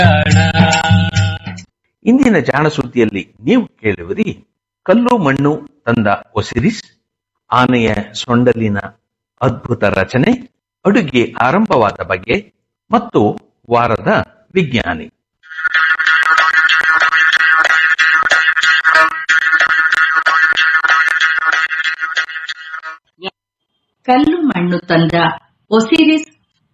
ಜಾಣ ಇಂದಿನ ಜಾಣ ಸುದ್ದಿಯಲ್ಲಿ ನೀವು ಕೇಳುವಿರಿ ಕಲ್ಲು ಮಣ್ಣು ತಂದ ಒಸಿರಿಸ್ ಆನೆಯ ಸೊಂಡಲಿನ ಅದ್ಭುತ ರಚನೆ ಅಡುಗೆ ಆರಂಭವಾದ ಬಗ್ಗೆ ಮತ್ತು ವಾರದ ವಿಜ್ಞಾನಿ ಕಲ್ಲು ಮಣ್ಣು ತಂದ ಒಸಿರಿಸ್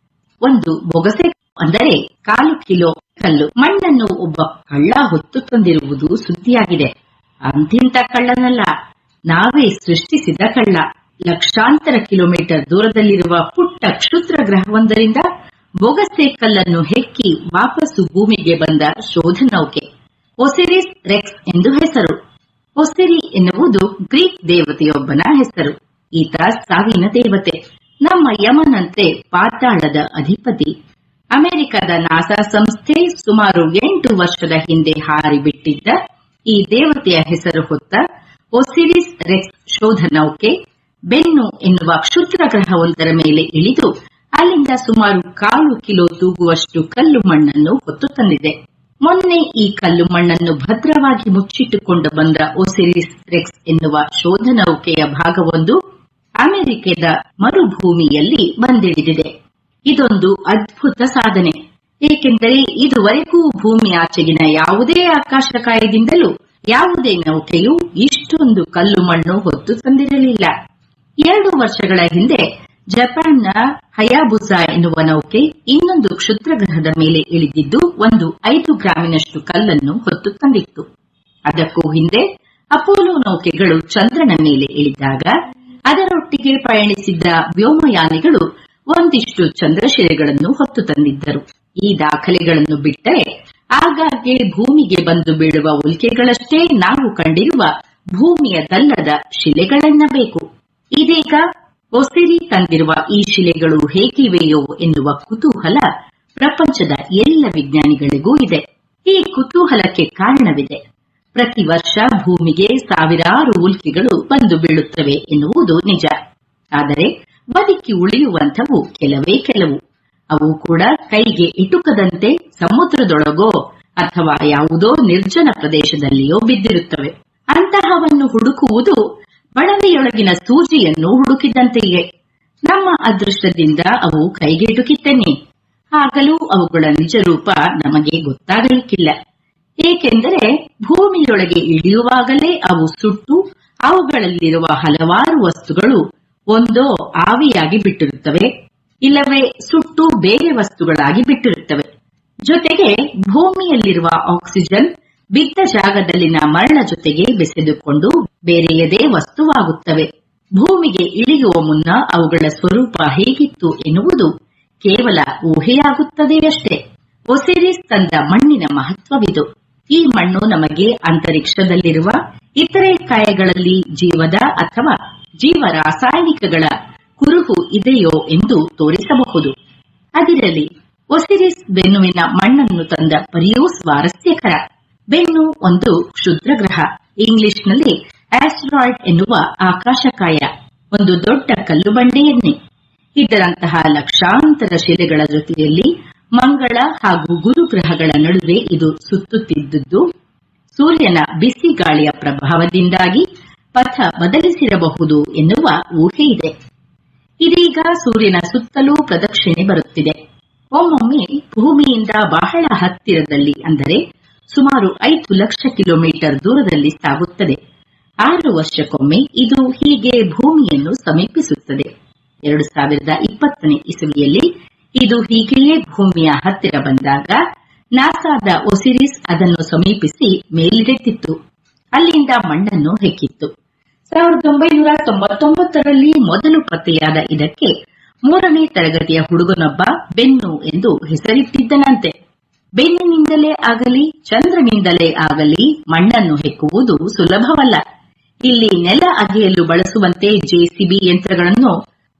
ಒಂದು ಬೊಗಸೆ ಅಂದರೆ ಕಾಲು ಕಿಲೋ ಕಲ್ಲು ಮಣ್ಣನ್ನು ಒಬ್ಬ ಕಳ್ಳ ಹೊತ್ತು ತಂದಿರುವುದು ಸುದ್ದಿಯಾಗಿದೆ ಅಂತಿಂತ ಕಳ್ಳನಲ್ಲ ನಾವೇ ಸೃಷ್ಟಿಸಿದ ಕಳ್ಳ ಲಕ್ಷಾಂತರ ಕಿಲೋಮೀಟರ್ ದೂರದಲ್ಲಿರುವ ಪುಟ್ಟ ಕ್ಷುದ್ರ ಗ್ರಹವೊಂದರಿಂದ ಬೊಗಸೆ ಕಲ್ಲನ್ನು ಹೆಕ್ಕಿ ವಾಪಸ್ಸು ಭೂಮಿಗೆ ಬಂದ ಶೋಧ ನೌಕೆ ಒಸಿರಿಸ್ ರೆಕ್ಸ್ ಎಂದು ಹೆಸರು ಒಸಿರಿ ಎನ್ನುವುದು ಗ್ರೀಕ್ ದೇವತೆಯೊಬ್ಬನ ಹೆಸರು ಈತ ಸಾವಿನ ದೇವತೆ ನಮ್ಮ ಯಮನಂತೆ ಪಾತಾಳದ ಅಧಿಪತಿ ಅಮೆರಿಕದ ನಾಸಾ ಸಂಸ್ಥೆ ಸುಮಾರು ಎಂಟು ವರ್ಷದ ಹಿಂದೆ ಹಾರಿಬಿಟ್ಟಿದ್ದ ಈ ದೇವತೆಯ ಹೆಸರು ಹೊತ್ತ ಒಸಿರಿಸ್ ರೆಕ್ಸ್ ಶೋಧ ನೌಕೆ ಬೆನ್ನು ಎನ್ನುವ ಕ್ಷುದ್ರ ಗ್ರಹವೊಂದರ ಮೇಲೆ ಇಳಿದು ಅಲ್ಲಿಂದ ಸುಮಾರು ಕಾಲು ಕಿಲೋ ತೂಗುವಷ್ಟು ಕಲ್ಲು ಮಣ್ಣನ್ನು ಹೊತ್ತು ತಂದಿದೆ ಮೊನ್ನೆ ಈ ಕಲ್ಲು ಮಣ್ಣನ್ನು ಭದ್ರವಾಗಿ ಮುಚ್ಚಿಟ್ಟುಕೊಂಡು ಬಂದ ಒಸಿರಿಸ್ ರೆಕ್ಸ್ ಎನ್ನುವ ಶೋಧ ನೌಕೆಯ ಭಾಗವೊಂದು ಅಮೆರಿಕದ ಮರುಭೂಮಿಯಲ್ಲಿ ಬಂದಿಳಿದಿದೆ ಇದೊಂದು ಅದ್ಭುತ ಸಾಧನೆ ಏಕೆಂದರೆ ಇದುವರೆಗೂ ಭೂಮಿ ಆಚೆಗಿನ ಯಾವುದೇ ಆಕಾಶಕಾಯದಿಂದಲೂ ಯಾವುದೇ ನೌಕೆಯು ಇಷ್ಟೊಂದು ಕಲ್ಲು ಮಣ್ಣು ಹೊತ್ತು ತಂದಿರಲಿಲ್ಲ ಎರಡು ವರ್ಷಗಳ ಹಿಂದೆ ಜಪಾನ್ನ ಹಯಾಬುಸಾ ಎನ್ನುವ ನೌಕೆ ಇನ್ನೊಂದು ಕ್ಷುದ್ರ ಗ್ರಹದ ಮೇಲೆ ಇಳಿದಿದ್ದು ಒಂದು ಐದು ಗ್ರಾಮಿನಷ್ಟು ಕಲ್ಲನ್ನು ಹೊತ್ತು ತಂದಿತ್ತು ಅದಕ್ಕೂ ಹಿಂದೆ ಅಪೋಲೋ ನೌಕೆಗಳು ಚಂದ್ರನ ಮೇಲೆ ಇಳಿದಾಗ ಅದರೊಟ್ಟಿಗೆ ಪಯಣಿಸಿದ್ದ ವ್ಯೋಮಯಾನಿಗಳು ಒಂದಿಷ್ಟು ಚಂದ್ರಶಿಲೆಗಳನ್ನು ಹೊತ್ತು ತಂದಿದ್ದರು ಈ ದಾಖಲೆಗಳನ್ನು ಬಿಟ್ಟರೆ ಆಗಾಗ್ಗೆ ಭೂಮಿಗೆ ಬಂದು ಬೀಳುವ ಉಲ್ಕೆಗಳಷ್ಟೇ ನಾವು ಕಂಡಿರುವ ಭೂಮಿಯದಲ್ಲದ ಶಿಲೆಗಳೆನ್ನಬೇಕು ಇದೀಗ ಒಸಿರಿ ತಂದಿರುವ ಈ ಶಿಲೆಗಳು ಹೇಗಿವೆಯೋ ಎನ್ನುವ ಕುತೂಹಲ ಪ್ರಪಂಚದ ಎಲ್ಲ ವಿಜ್ಞಾನಿಗಳಿಗೂ ಇದೆ ಈ ಕುತೂಹಲಕ್ಕೆ ಕಾರಣವಿದೆ ಪ್ರತಿ ವರ್ಷ ಭೂಮಿಗೆ ಸಾವಿರಾರು ಉಲ್ಕೆಗಳು ಬಂದು ಬೀಳುತ್ತವೆ ಎನ್ನುವುದು ನಿಜ ಆದರೆ ಬದುಕಿ ಉಳಿಯುವಂಥವು ಕೆಲವೇ ಕೆಲವು ಅವು ಕೂಡ ಕೈಗೆ ಇಟುಕದಂತೆ ಸಮುದ್ರದೊಳಗೋ ಅಥವಾ ಯಾವುದೋ ನಿರ್ಜನ ಪ್ರದೇಶದಲ್ಲಿಯೋ ಬಿದ್ದಿರುತ್ತವೆ ಅಂತಹವನ್ನು ಹುಡುಕುವುದು ಬಳವೆಯೊಳಗಿನ ಸೂಜಿಯನ್ನು ಹುಡುಕಿದಂತೆಯೇ ನಮ್ಮ ಅದೃಷ್ಟದಿಂದ ಅವು ಕೈಗೆಟುಕಿತ್ತೇನೆ ಆಗಲೂ ಅವುಗಳ ನಿಜ ರೂಪ ನಮಗೆ ಗೊತ್ತಾಗಲಿಕ್ಕಿಲ್ಲ ಏಕೆಂದರೆ ಭೂಮಿಯೊಳಗೆ ಇಳಿಯುವಾಗಲೇ ಅವು ಸುಟ್ಟು ಅವುಗಳಲ್ಲಿರುವ ಹಲವಾರು ವಸ್ತುಗಳು ಒಂದೋ ಆವಿಯಾಗಿ ಬಿಟ್ಟಿರುತ್ತವೆ ಇಲ್ಲವೇ ಸುಟ್ಟು ಬೇರೆ ವಸ್ತುಗಳಾಗಿ ಬಿಟ್ಟಿರುತ್ತವೆ ಜೊತೆಗೆ ಭೂಮಿಯಲ್ಲಿರುವ ಆಕ್ಸಿಜನ್ ಬಿದ್ದ ಜಾಗದಲ್ಲಿನ ಮರಳ ಜೊತೆಗೆ ಬೆಸೆದುಕೊಂಡು ಬೇರೆಯದೇ ವಸ್ತುವಾಗುತ್ತವೆ ಭೂಮಿಗೆ ಇಳಿಯುವ ಮುನ್ನ ಅವುಗಳ ಸ್ವರೂಪ ಹೇಗಿತ್ತು ಎನ್ನುವುದು ಕೇವಲ ಊಹೆಯಾಗುತ್ತದೆಯಷ್ಟೇ ಒಸಿರಿಸ್ ತಂದ ಮಣ್ಣಿನ ಮಹತ್ವವಿದು ಈ ಮಣ್ಣು ನಮಗೆ ಅಂತರಿಕ್ಷದಲ್ಲಿರುವ ಇತರೆ ಕಾಯಗಳಲ್ಲಿ ಜೀವದ ಅಥವಾ ಜೀವ ರಾಸಾಯನಿಕಗಳ ಕುರುಹು ಇದೆಯೋ ಎಂದು ತೋರಿಸಬಹುದು ಅದಿರಲಿ ಒಸಿರಿಸ್ ಬೆನ್ನುವಿನ ಮಣ್ಣನ್ನು ತಂದ ಪರಿಯೂ ಸ್ವಾರಸ್ಯಕರ ಬೆನ್ನು ಒಂದು ಕ್ಷುದ್ರ ಗ್ರಹ ಇಂಗ್ಲಿಷ್ನಲ್ಲಿ ಆಸ್ಟ್ರಾಯ್ಡ್ ಎನ್ನುವ ಆಕಾಶಕಾಯ ಒಂದು ದೊಡ್ಡ ಕಲ್ಲು ಬಂಡೆಯನ್ನೇ ಇದರಂತಹ ಲಕ್ಷಾಂತರ ಶಿಲೆಗಳ ಜೊತೆಯಲ್ಲಿ ಮಂಗಳ ಹಾಗೂ ಗುರು ಗ್ರಹಗಳ ನಡುವೆ ಇದು ಸುತ್ತುತ್ತಿದ್ದುದು ಸೂರ್ಯನ ಬಿಸಿ ಗಾಳಿಯ ಪ್ರಭಾವದಿಂದಾಗಿ ಪಥ ಬದಲಿಸಿರಬಹುದು ಎನ್ನುವ ಊಹೆ ಇದೆ ಇದೀಗ ಸೂರ್ಯನ ಸುತ್ತಲೂ ಪ್ರದಕ್ಷಿಣೆ ಬರುತ್ತಿದೆ ಒಮ್ಮೊಮ್ಮೆ ಭೂಮಿಯಿಂದ ಬಹಳ ಹತ್ತಿರದಲ್ಲಿ ಅಂದರೆ ಸುಮಾರು ಐದು ಲಕ್ಷ ಕಿಲೋಮೀಟರ್ ದೂರದಲ್ಲಿ ಸಾಗುತ್ತದೆ ಆರು ವರ್ಷಕ್ಕೊಮ್ಮೆ ಇದು ಹೀಗೆ ಭೂಮಿಯನ್ನು ಸಮೀಪಿಸುತ್ತದೆ ಎರಡು ಸಾವಿರದ ಇಪ್ಪತ್ತನೇ ಇಸವಿಯಲ್ಲಿ ಇದು ಹೀಗೆಯೇ ಭೂಮಿಯ ಹತ್ತಿರ ಬಂದಾಗ ನಾಸಾದ ಒಸಿರಿಸ್ ಅದನ್ನು ಸಮೀಪಿಸಿ ಮೇಲಿಡೆತ್ತಿತ್ತು ಅಲ್ಲಿಂದ ಮಣ್ಣನ್ನು ಹೆಕ್ಕಿತ್ತು ಸಾವಿರದ ಒಂಬೈನೂರ ತೊಂಬತ್ತೊಂಬತ್ತರಲ್ಲಿ ಮೊದಲು ಪತ್ತೆಯಾದ ಇದಕ್ಕೆ ಮೂರನೇ ತರಗತಿಯ ಹುಡುಗನೊಬ್ಬ ಬೆನ್ನು ಎಂದು ಹೆಸರಿಟ್ಟಿದ್ದನಂತೆ ಬೆನ್ನಿನಿಂದಲೇ ಆಗಲಿ ಚಂದ್ರನಿಂದಲೇ ಆಗಲಿ ಮಣ್ಣನ್ನು ಹೆಕ್ಕುವುದು ಸುಲಭವಲ್ಲ ಇಲ್ಲಿ ನೆಲ ಅಗೆಯಲು ಬಳಸುವಂತೆ ಜೆಸಿಬಿ ಯಂತ್ರಗಳನ್ನು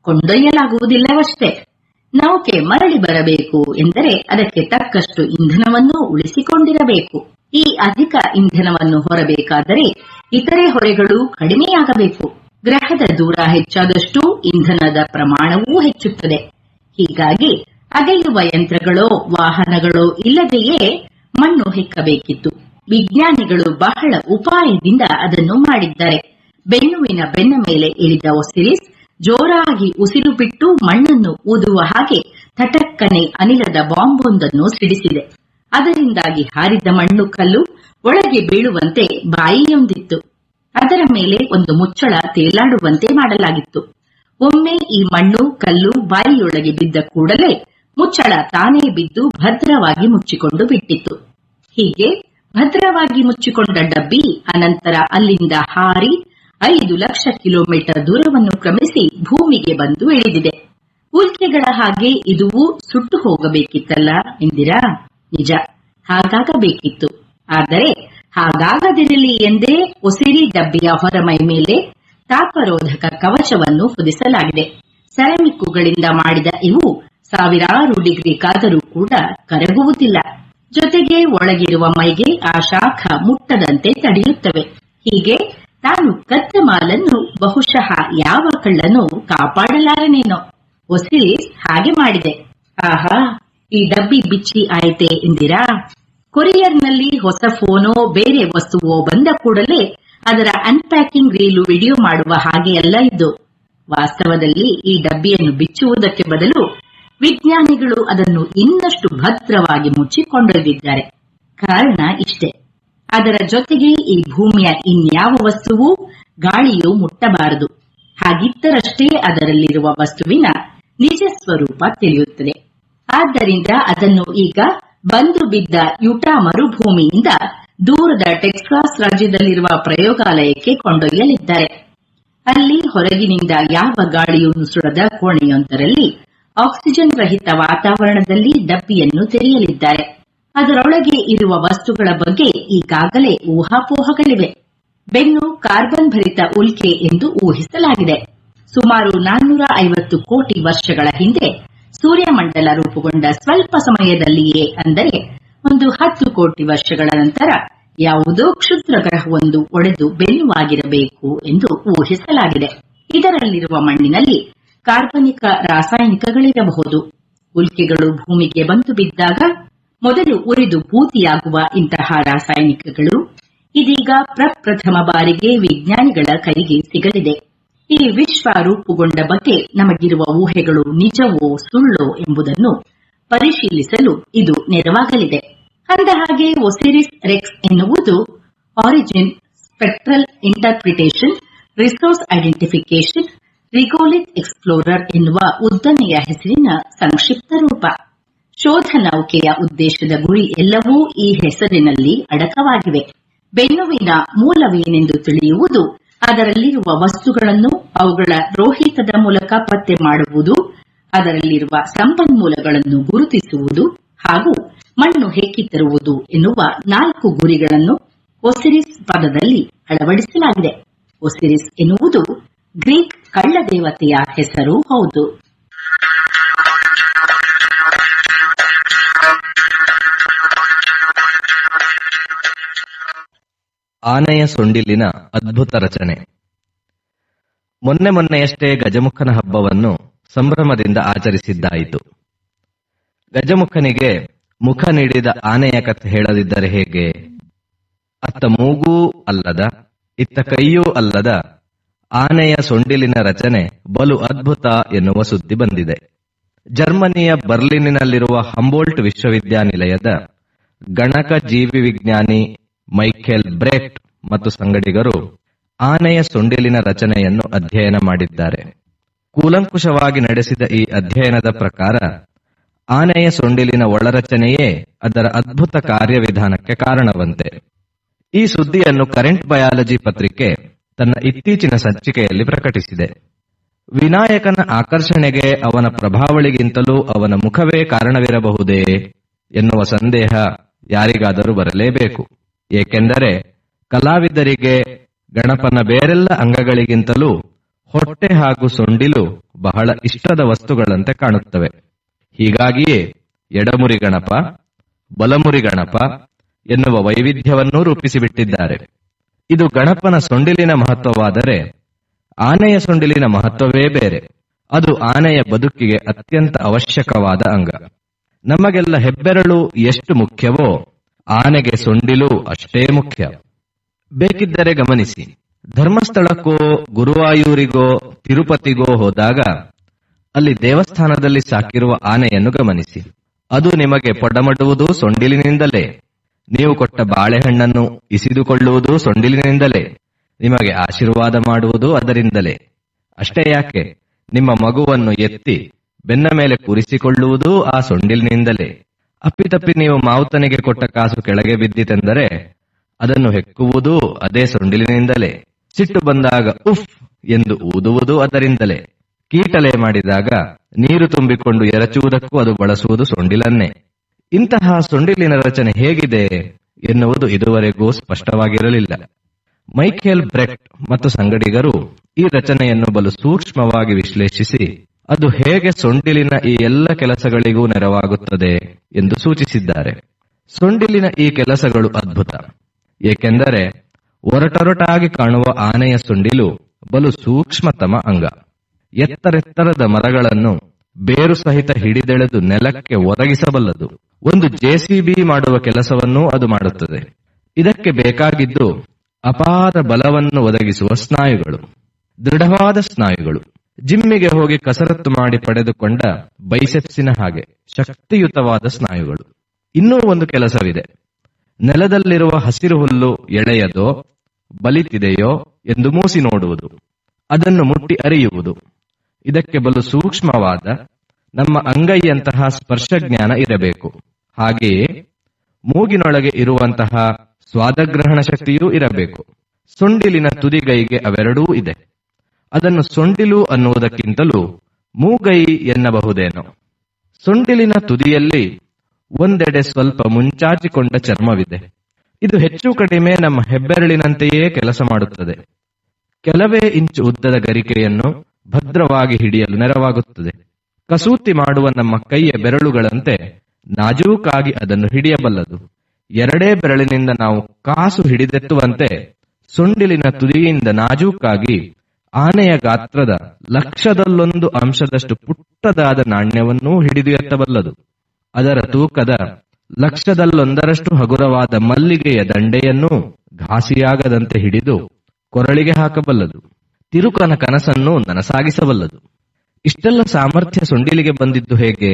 ಕೊಂಡೊಯ್ಯಲಾಗುವುದಿಲ್ಲವಷ್ಟೇ ನೌಕೆ ಮರಳಿ ಬರಬೇಕು ಎಂದರೆ ಅದಕ್ಕೆ ತಕ್ಕಷ್ಟು ಇಂಧನವನ್ನು ಉಳಿಸಿಕೊಂಡಿರಬೇಕು ಈ ಅಧಿಕ ಇಂಧನವನ್ನು ಹೊರಬೇಕಾದರೆ ಇತರೆ ಹೊರೆಗಳು ಕಡಿಮೆಯಾಗಬೇಕು ಗ್ರಹದ ದೂರ ಹೆಚ್ಚಾದಷ್ಟೂ ಇಂಧನದ ಪ್ರಮಾಣವೂ ಹೆಚ್ಚುತ್ತದೆ ಹೀಗಾಗಿ ಅಗೆಯುವ ಯಂತ್ರಗಳೋ ವಾಹನಗಳೋ ಇಲ್ಲದೆಯೇ ಮಣ್ಣು ಹೆಕ್ಕಬೇಕಿತ್ತು ವಿಜ್ಞಾನಿಗಳು ಬಹಳ ಉಪಾಯದಿಂದ ಅದನ್ನು ಮಾಡಿದ್ದಾರೆ ಬೆನ್ನುವಿನ ಬೆನ್ನ ಮೇಲೆ ಇಳಿದ ಒಸಿರಿಸ್ ಜೋರಾಗಿ ಉಸಿರು ಬಿಟ್ಟು ಮಣ್ಣನ್ನು ಊದುವ ಹಾಗೆ ಥಟಕ್ಕನೆ ಅನಿಲದ ಬಾಂಬೊಂದನ್ನು ಸಿಡಿಸಿದೆ ಅದರಿಂದಾಗಿ ಹಾರಿದ ಮಣ್ಣು ಕಲ್ಲು ಒಳಗೆ ಬೀಳುವಂತೆ ಬಾಯಿಯೊಂದಿತ್ತು ಅದರ ಮೇಲೆ ಒಂದು ಮುಚ್ಚಳ ತೇಲಾಡುವಂತೆ ಮಾಡಲಾಗಿತ್ತು ಒಮ್ಮೆ ಈ ಮಣ್ಣು ಕಲ್ಲು ಬಾಯಿಯೊಳಗೆ ಬಿದ್ದ ಕೂಡಲೇ ಮುಚ್ಚಳ ತಾನೇ ಬಿದ್ದು ಭದ್ರವಾಗಿ ಮುಚ್ಚಿಕೊಂಡು ಬಿಟ್ಟಿತ್ತು ಹೀಗೆ ಭದ್ರವಾಗಿ ಮುಚ್ಚಿಕೊಂಡ ಡಬ್ಬಿ ಅನಂತರ ಅಲ್ಲಿಂದ ಹಾರಿ ಐದು ಲಕ್ಷ ಕಿಲೋಮೀಟರ್ ದೂರವನ್ನು ಕ್ರಮಿಸಿ ಭೂಮಿಗೆ ಬಂದು ಇಳಿದಿದೆ ಉಲ್ಕೆಗಳ ಹಾಗೆ ಇದುವೂ ಸುಟ್ಟು ಹೋಗಬೇಕಿತ್ತಲ್ಲ ಎಂದಿರಾ ನಿಜ ಹಾಗಾಗಬೇಕಿತ್ತು ಆದರೆ ಹಾಗಾಗದಿರಲಿ ಎಂದೇ ಒಸಿರಿ ಡಬ್ಬಿಯ ಹೊರಮೈ ಮೇಲೆ ತಾಪರೋಧಕ ಕವಚವನ್ನು ಹೊದಿಸಲಾಗಿದೆ ಸೆರಾಮಿಕ್ಕುಗಳಿಂದ ಮಾಡಿದ ಇವು ಸಾವಿರಾರು ಡಿಗ್ರಿ ಕಾದರೂ ಕೂಡ ಕರಗುವುದಿಲ್ಲ ಜೊತೆಗೆ ಒಳಗಿರುವ ಮೈಗೆ ಆ ಶಾಖ ಮುಟ್ಟದಂತೆ ತಡೆಯುತ್ತವೆ ಹೀಗೆ ತಾನು ಕದ್ದ ಮಾಲನ್ನು ಬಹುಶಃ ಯಾವ ಕಳ್ಳನೂ ಕಾಪಾಡಲಾರನೇನೋ ಒಸಿರಿಸ್ ಹಾಗೆ ಮಾಡಿದೆ ಆಹಾ ಈ ಡಬ್ಬಿ ಬಿಚ್ಚಿ ಆಯ್ತೆ ಎಂದಿರಾ ಕೊರಿಯರ್ನಲ್ಲಿ ಹೊಸ ಫೋನೋ ಬೇರೆ ವಸ್ತುವೋ ಬಂದ ಕೂಡಲೇ ಅದರ ಅನ್ಪ್ಯಾಕಿಂಗ್ ರೀಲು ವಿಡಿಯೋ ಮಾಡುವ ಹಾಗೆಯಲ್ಲ ಇದು ವಾಸ್ತವದಲ್ಲಿ ಈ ಡಬ್ಬಿಯನ್ನು ಬಿಚ್ಚುವುದಕ್ಕೆ ಬದಲು ವಿಜ್ಞಾನಿಗಳು ಅದನ್ನು ಇನ್ನಷ್ಟು ಭದ್ರವಾಗಿ ಮುಚ್ಚಿಕೊಂಡೊಯ್ದಿದ್ದಾರೆ ಕಾರಣ ಇಷ್ಟೇ ಅದರ ಜೊತೆಗೆ ಈ ಭೂಮಿಯ ಇನ್ಯಾವ ವಸ್ತುವೂ ಗಾಳಿಯು ಮುಟ್ಟಬಾರದು ಹಾಗಿದ್ದರಷ್ಟೇ ಅದರಲ್ಲಿರುವ ವಸ್ತುವಿನ ನಿಜ ಸ್ವರೂಪ ತಿಳಿಯುತ್ತದೆ ಆದ್ದರಿಂದ ಅದನ್ನು ಈಗ ಬಂದು ಬಿದ್ದ ಯುಟಾ ಮರುಭೂಮಿಯಿಂದ ದೂರದ ಟೆಕ್ಸಾಸ್ ರಾಜ್ಯದಲ್ಲಿರುವ ಪ್ರಯೋಗಾಲಯಕ್ಕೆ ಕೊಂಡೊಯ್ಯಲಿದ್ದಾರೆ ಅಲ್ಲಿ ಹೊರಗಿನಿಂದ ಯಾವ ಗಾಳಿಯೂ ನುಸುಳದ ಕೋಣೆಯೊಂದರಲ್ಲಿ ಆಕ್ಸಿಜನ್ ರಹಿತ ವಾತಾವರಣದಲ್ಲಿ ಡಬ್ಬಿಯನ್ನು ತೆರೆಯಲಿದ್ದಾರೆ ಅದರೊಳಗೆ ಇರುವ ವಸ್ತುಗಳ ಬಗ್ಗೆ ಈಗಾಗಲೇ ಊಹಾಪೋಹಗಳಿವೆ ಬೆನ್ನು ಕಾರ್ಬನ್ ಭರಿತ ಉಲ್ಕೆ ಎಂದು ಊಹಿಸಲಾಗಿದೆ ಸುಮಾರು ನಾನ್ನೂರ ಐವತ್ತು ಕೋಟಿ ವರ್ಷಗಳ ಹಿಂದೆ ಸೂರ್ಯಮಂಡಲ ರೂಪುಗೊಂಡ ಸ್ವಲ್ಪ ಸಮಯದಲ್ಲಿಯೇ ಅಂದರೆ ಒಂದು ಹತ್ತು ಕೋಟಿ ವರ್ಷಗಳ ನಂತರ ಯಾವುದೋ ಕ್ಷುದ್ರ ಗ್ರಹವೊಂದು ಒಡೆದು ಬೆನ್ನುವಾಗಿರಬೇಕು ಎಂದು ಊಹಿಸಲಾಗಿದೆ ಇದರಲ್ಲಿರುವ ಮಣ್ಣಿನಲ್ಲಿ ಕಾರ್ಬನಿಕ ರಾಸಾಯನಿಕಗಳಿರಬಹುದು ಉಲ್ಕೆಗಳು ಭೂಮಿಗೆ ಬಂದು ಬಿದ್ದಾಗ ಮೊದಲು ಉರಿದು ಭೂತಿಯಾಗುವ ಇಂತಹ ರಾಸಾಯನಿಕಗಳು ಇದೀಗ ಪ್ರಪ್ರಥಮ ಬಾರಿಗೆ ವಿಜ್ಞಾನಿಗಳ ಕೈಗೆ ಸಿಗಲಿದೆ ಈ ವಿಶ್ವ ರೂಪುಗೊಂಡ ಬಗ್ಗೆ ನಮಗಿರುವ ಊಹೆಗಳು ನಿಜವೋ ಸುಳ್ಳೋ ಎಂಬುದನ್ನು ಪರಿಶೀಲಿಸಲು ಇದು ನೆರವಾಗಲಿದೆ ಅಂದ ಹಾಗೆ ಒಸಿರಿಸ್ ರೆಕ್ಸ್ ಎನ್ನುವುದು origin spectral interpretation resource identification regolith explorer ಎನ್ನುವ ಉದ್ದನೆಯ ಹೆಸರಿನ ಸಂಕ್ಷಿಪ್ತ ರೂಪ ಶೋಧ ನೌಕೆಯ ಉದ್ದೇಶದ ಗುರಿ ಎಲ್ಲವೂ ಈ ಹೆಸರಿನಲ್ಲಿ ಅಡಕವಾಗಿವೆ ಬೆನ್ನುವಿನ ಮೂಲವೇನೆಂದು ತಿಳಿಯುವುದು ಅದರಲ್ಲಿರುವ ವಸ್ತುಗಳನ್ನು ಅವುಗಳ ರೋಹಿತದ ಮೂಲಕ ಪತ್ತೆ ಮಾಡುವುದು ಅದರಲ್ಲಿರುವ ಸಂಪನ್ಮೂಲಗಳನ್ನು ಗುರುತಿಸುವುದು ಹಾಗೂ ಮಣ್ಣು ಹೆಕ್ಕಿ ತರುವುದು ಎನ್ನುವ ನಾಲ್ಕು ಗುರಿಗಳನ್ನು ಒಸಿರಿಸ್ ಪದದಲ್ಲಿ ಅಳವಡಿಸಲಾಗಿದೆ ಒಸಿರಿಸ್ ಎನ್ನುವುದು ಗ್ರೀಕ್ ಕಳ್ಳ ದೇವತೆಯ ಹೆಸರು ಹೌದು ಆನೆಯ ಸೊಂಡಿಲಿನ ಅದ್ಭುತ ರಚನೆ ಮೊನ್ನೆ ಮೊನ್ನೆಯಷ್ಟೇ ಗಜಮುಖನ ಹಬ್ಬವನ್ನು ಸಂಭ್ರಮದಿಂದ ಆಚರಿಸಿದ್ದಾಯಿತು ಗಜಮುಖನಿಗೆ ಮುಖ ನೀಡಿದ ಆನೆಯ ಕಥೆ ಹೇಳದಿದ್ದರೆ ಹೇಗೆ ಅತ್ತ ಮೂಗೂ ಅಲ್ಲದ ಇತ್ತ ಕೈಯೂ ಅಲ್ಲದ ಆನೆಯ ಸೊಂಡಿಲಿನ ರಚನೆ ಬಲು ಅದ್ಭುತ ಎನ್ನುವ ಸುದ್ದಿ ಬಂದಿದೆ ಜರ್ಮನಿಯ ಬರ್ಲಿನಿನಲ್ಲಿರುವ ಹಂಬೋಲ್ಟ್ ವಿಶ್ವವಿದ್ಯಾನಿಲಯದ ಗಣಕ ಜೀವಿ ವಿಜ್ಞಾನಿ ಮೈಖೆಲ್ ಬ್ರೆಕ್ಟ್ ಮತ್ತು ಸಂಗಡಿಗರು ಆನೆಯ ಸೊಂಡಿಲಿನ ರಚನೆಯನ್ನು ಅಧ್ಯಯನ ಮಾಡಿದ್ದಾರೆ ಕೂಲಂಕುಷವಾಗಿ ನಡೆಸಿದ ಈ ಅಧ್ಯಯನದ ಪ್ರಕಾರ ಆನೆಯ ಸೊಂಡಿಲಿನ ಒಳರಚನೆಯೇ ಅದರ ಅದ್ಭುತ ಕಾರ್ಯವಿಧಾನಕ್ಕೆ ಕಾರಣವಂತೆ ಈ ಸುದ್ದಿಯನ್ನು ಕರೆಂಟ್ ಬಯಾಲಜಿ ಪತ್ರಿಕೆ ತನ್ನ ಇತ್ತೀಚಿನ ಸಂಚಿಕೆಯಲ್ಲಿ ಪ್ರಕಟಿಸಿದೆ ವಿನಾಯಕನ ಆಕರ್ಷಣೆಗೆ ಅವನ ಪ್ರಭಾವಳಿಗಿಂತಲೂ ಅವನ ಮುಖವೇ ಕಾರಣವಿರಬಹುದೇ ಎನ್ನುವ ಸಂದೇಹ ಯಾರಿಗಾದರೂ ಬರಲೇಬೇಕು ಏಕೆಂದರೆ ಕಲಾವಿದರಿಗೆ ಗಣಪನ ಬೇರೆಲ್ಲ ಅಂಗಗಳಿಗಿಂತಲೂ ಹೊಟ್ಟೆ ಹಾಗೂ ಸೊಂಡಿಲು ಬಹಳ ಇಷ್ಟದ ವಸ್ತುಗಳಂತೆ ಕಾಣುತ್ತವೆ ಹೀಗಾಗಿಯೇ ಎಡಮುರಿ ಗಣಪ ಬಲಮುರಿ ಗಣಪ ಎನ್ನುವ ವೈವಿಧ್ಯವನ್ನೂ ರೂಪಿಸಿಬಿಟ್ಟಿದ್ದಾರೆ ಇದು ಗಣಪನ ಸೊಂಡಿಲಿನ ಮಹತ್ವವಾದರೆ ಆನೆಯ ಸೊಂಡಿಲಿನ ಮಹತ್ವವೇ ಬೇರೆ ಅದು ಆನೆಯ ಬದುಕಿಗೆ ಅತ್ಯಂತ ಅವಶ್ಯಕವಾದ ಅಂಗ ನಮಗೆಲ್ಲ ಹೆಬ್ಬೆರಳು ಎಷ್ಟು ಮುಖ್ಯವೋ ಆನೆಗೆ ಸೊಂಡಿಲು ಅಷ್ಟೇ ಮುಖ್ಯ ಬೇಕಿದ್ದರೆ ಗಮನಿಸಿ ಧರ್ಮಸ್ಥಳಕ್ಕೋ ಗುರುವಾಯೂರಿಗೋ ತಿರುಪತಿಗೋ ಹೋದಾಗ ಅಲ್ಲಿ ದೇವಸ್ಥಾನದಲ್ಲಿ ಸಾಕಿರುವ ಆನೆಯನ್ನು ಗಮನಿಸಿ ಅದು ನಿಮಗೆ ಪೊಡಮಡುವುದು ಸೊಂಡಿಲಿನಿಂದಲೇ ನೀವು ಕೊಟ್ಟ ಬಾಳೆಹಣ್ಣನ್ನು ಇಸಿದುಕೊಳ್ಳುವುದು ಸೊಂಡಿಲಿನಿಂದಲೇ ನಿಮಗೆ ಆಶೀರ್ವಾದ ಮಾಡುವುದು ಅದರಿಂದಲೇ ಅಷ್ಟೇ ಯಾಕೆ ನಿಮ್ಮ ಮಗುವನ್ನು ಎತ್ತಿ ಬೆನ್ನ ಮೇಲೆ ಕೂರಿಸಿಕೊಳ್ಳುವುದೂ ಆ ಸೊಂಡಿಲಿನಿಂದಲೇ ಅಪ್ಪಿತಪ್ಪಿ ನೀವು ಮಾವುತನಿಗೆ ಕೊಟ್ಟ ಕಾಸು ಕೆಳಗೆ ಬಿದ್ದಿತೆಂದರೆ ಅದನ್ನು ಹೆಕ್ಕುವುದೂ ಅದೇ ಸೊಂಡಿಲಿನಿಂದಲೇ ಸಿಟ್ಟು ಬಂದಾಗ ಉಫ್ ಎಂದು ಊದುವುದು ಅದರಿಂದಲೇ ಕೀಟಲೆ ಮಾಡಿದಾಗ ನೀರು ತುಂಬಿಕೊಂಡು ಎರಚುವುದಕ್ಕೂ ಅದು ಬಳಸುವುದು ಸೊಂಡಿಲನ್ನೇ ಇಂತಹ ಸೊಂಡಿಲಿನ ರಚನೆ ಹೇಗಿದೆ ಎನ್ನುವುದು ಇದುವರೆಗೂ ಸ್ಪಷ್ಟವಾಗಿರಲಿಲ್ಲ ಮೈಖೇಲ್ ಬ್ರೆಕ್ಟ್ ಮತ್ತು ಸಂಗಡಿಗರು ಈ ರಚನೆಯನ್ನು ಬಲು ಸೂಕ್ಷ್ಮವಾಗಿ ವಿಶ್ಲೇಷಿಸಿ ಅದು ಹೇಗೆ ಸೊಂಡಿಲಿನ ಈ ಎಲ್ಲ ಕೆಲಸಗಳಿಗೂ ನೆರವಾಗುತ್ತದೆ ಎಂದು ಸೂಚಿಸಿದ್ದಾರೆ ಸೊಂಡಿಲಿನ ಈ ಕೆಲಸಗಳು ಅದ್ಭುತ ಏಕೆಂದರೆ ಒರಟೊರಟಾಗಿ ಕಾಣುವ ಆನೆಯ ಸೊಂಡಿಲು ಬಲು ಸೂಕ್ಷ್ಮತಮ ಅಂಗ ಎತ್ತರೆತ್ತರದ ಮರಗಳನ್ನು ಬೇರು ಸಹಿತ ಹಿಡಿದೆಳೆದು ನೆಲಕ್ಕೆ ಒದಗಿಸಬಲ್ಲದು ಒಂದು ಜೆಸಿಬಿ ಮಾಡುವ ಕೆಲಸವನ್ನೂ ಅದು ಮಾಡುತ್ತದೆ ಇದಕ್ಕೆ ಬೇಕಾಗಿದ್ದು ಅಪಾರ ಬಲವನ್ನು ಒದಗಿಸುವ ಸ್ನಾಯುಗಳು ದೃಢವಾದ ಸ್ನಾಯುಗಳು ಜಿಮ್ಮಿಗೆ ಹೋಗಿ ಕಸರತ್ತು ಮಾಡಿ ಪಡೆದುಕೊಂಡ ಬೈಸೆಪ್ಸಿನ ಹಾಗೆ ಶಕ್ತಿಯುತವಾದ ಸ್ನಾಯುಗಳು ಇನ್ನೂ ಒಂದು ಕೆಲಸವಿದೆ ನೆಲದಲ್ಲಿರುವ ಹಸಿರು ಹುಲ್ಲು ಎಳೆಯದೋ ಬಲಿತಿದೆಯೋ ಎಂದು ಮೂಸಿ ನೋಡುವುದು ಅದನ್ನು ಮುಟ್ಟಿ ಅರಿಯುವುದು ಇದಕ್ಕೆ ಬಲು ಸೂಕ್ಷ್ಮವಾದ ನಮ್ಮ ಅಂಗೈಯಂತಹ ಸ್ಪರ್ಶಜ್ಞಾನ ಇರಬೇಕು ಹಾಗೆಯೇ ಮೂಗಿನೊಳಗೆ ಇರುವಂತಹ ಸ್ವಾದಗ್ರಹಣ ಶಕ್ತಿಯೂ ಇರಬೇಕು ಸೊಂಡಿಲಿನ ತುದಿಗೈಗೆ ಅವೆರಡೂ ಇದೆ ಅದನ್ನು ಸೊಂಡಿಲು ಅನ್ನುವುದಕ್ಕಿಂತಲೂ ಮೂಗೈ ಎನ್ನಬಹುದೇನೋ ಸೊಂಡಿಲಿನ ತುದಿಯಲ್ಲಿ ಒಂದೆಡೆ ಸ್ವಲ್ಪ ಮುಂಚಾಚಿಕೊಂಡ ಚರ್ಮವಿದೆ ಇದು ಹೆಚ್ಚು ಕಡಿಮೆ ನಮ್ಮ ಹೆಬ್ಬೆರಳಿನಂತೆಯೇ ಕೆಲಸ ಮಾಡುತ್ತದೆ ಕೆಲವೇ ಇಂಚು ಉದ್ದದ ಗರಿಕೆಯನ್ನು ಭದ್ರವಾಗಿ ಹಿಡಿಯಲು ನೆರವಾಗುತ್ತದೆ ಕಸೂತಿ ಮಾಡುವ ನಮ್ಮ ಕೈಯ ಬೆರಳುಗಳಂತೆ ನಾಜೂಕಾಗಿ ಅದನ್ನು ಹಿಡಿಯಬಲ್ಲದು ಎರಡೇ ಬೆರಳಿನಿಂದ ನಾವು ಕಾಸು ಹಿಡಿದೆತ್ತುವಂತೆ ಸೊಂಡಿಲಿನ ತುದಿಯಿಂದ ನಾಜೂಕಾಗಿ ಆನೆಯ ಗಾತ್ರದ ಲಕ್ಷದಲ್ಲೊಂದು ಅಂಶದಷ್ಟು ಪುಟ್ಟದಾದ ನಾಣ್ಯವನ್ನೂ ಹಿಡಿದು ಎತ್ತಬಲ್ಲದು ಅದರ ತೂಕದ ಲಕ್ಷದಲ್ಲೊಂದರಷ್ಟು ಹಗುರವಾದ ಮಲ್ಲಿಗೆಯ ದಂಡೆಯನ್ನೂ ಘಾಸಿಯಾಗದಂತೆ ಹಿಡಿದು ಕೊರಳಿಗೆ ಹಾಕಬಲ್ಲದು ತಿರುಕನ ಕನಸನ್ನು ನನಸಾಗಿಸಬಲ್ಲದು ಇಷ್ಟೆಲ್ಲ ಸಾಮರ್ಥ್ಯ ಸೊಂಡಿಲಿಗೆ ಬಂದಿದ್ದು ಹೇಗೆ